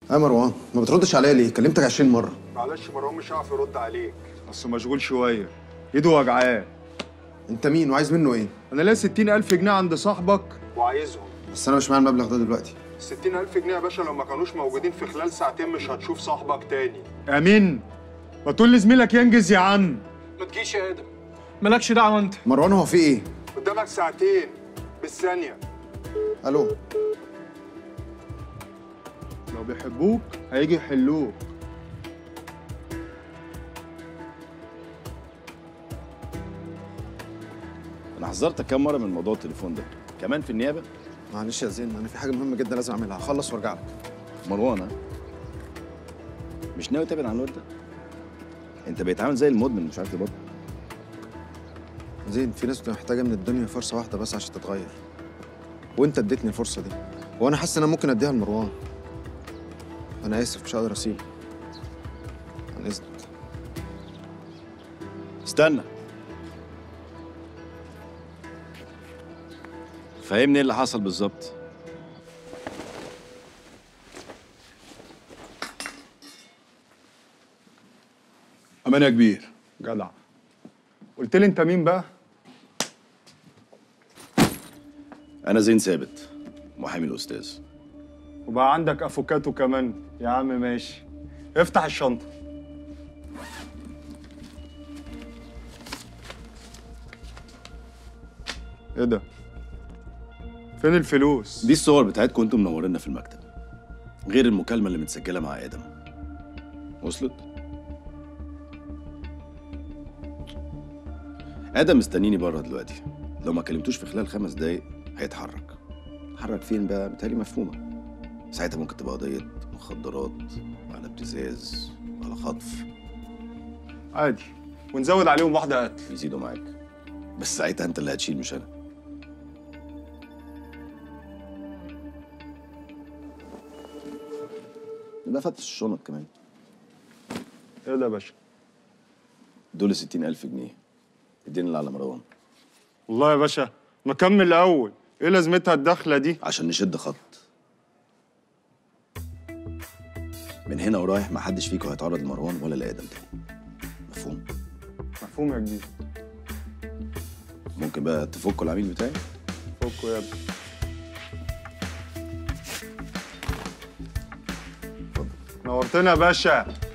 يا مروان ما بتردش عليا ليه كلمتك 20 مره معلش مروان مش هعرف يرد عليك اصله مشغول شويه ايده وجعاه انت مين وعايز منه ايه انا ليا 60000 جنيه عند صاحبك وعايزهم بس انا مش معايا المبلغ ده دلوقتي 60000 جنيه يا باشا لو ما كانوش موجودين في خلال ساعتين مش هتشوف صاحبك تاني امين ما تقول لزميلك ينجز يا عم ما تجيش يا ادم مالكش دعوه انت مروان هو في ايه قدامك ساعتين بالثانيه الو لو بيحبوك هيجي يحلوك انا حذرتك كام مره من موضوع التليفون ده كمان في النيابه معلش يا زين انا في حاجه مهمه جدا لازم اعملها هخلص وارجع لك مروان ها؟ مش ناوي تبعد عن الواد ده انت بقيت عامل زي المدمن مش عارف تبطل زين في ناس بتبقى محتاجه من الدنيا فرصه واحده بس عشان تتغير وانت اديتني الفرصه دي وانا حاسس ان انا ممكن اديها لمروان انا اسف مش هقدر اسيبه عن اذنك استنى فهمني ايه اللي حصل بالظبط امان يا كبير جدع قلت لي انت مين بقى انا زين ثابت محامي الاستاذ وبقى عندك افوكاتو كمان يا عم ماشي افتح الشنطه ايه ده فين الفلوس دي الصور بتاعتكم انتم منورينا في المكتب غير المكالمه اللي متسجله مع ادم وصلت ادم مستنيني بره دلوقتي لو ما كلمتوش في خلال خمس دقايق هيتحرك اتحرك فين بقى بتهيألي مفهومه ساعتها ممكن تبقى قضيه مخدرات على ابتزاز على خطف عادي ونزود عليهم واحده قتل يزيدوا معاك بس ساعتها انت اللي هتشيل مش انا يبقى فتش الشنط كمان ايه ده يا باشا دول ستين ألف جنيه اديني اللي على مروان والله يا باشا ما كمل الاول ايه لازمتها الدخله دي عشان نشد خط من هنا ورايح ما حدش فيكم هيتعرض لمروان ولا لآدم تاني مفهوم؟ مفهوم يا كبير ممكن بقى تفكوا العميل بتاعي؟ فكوا يا ابني نورتنا يا باشا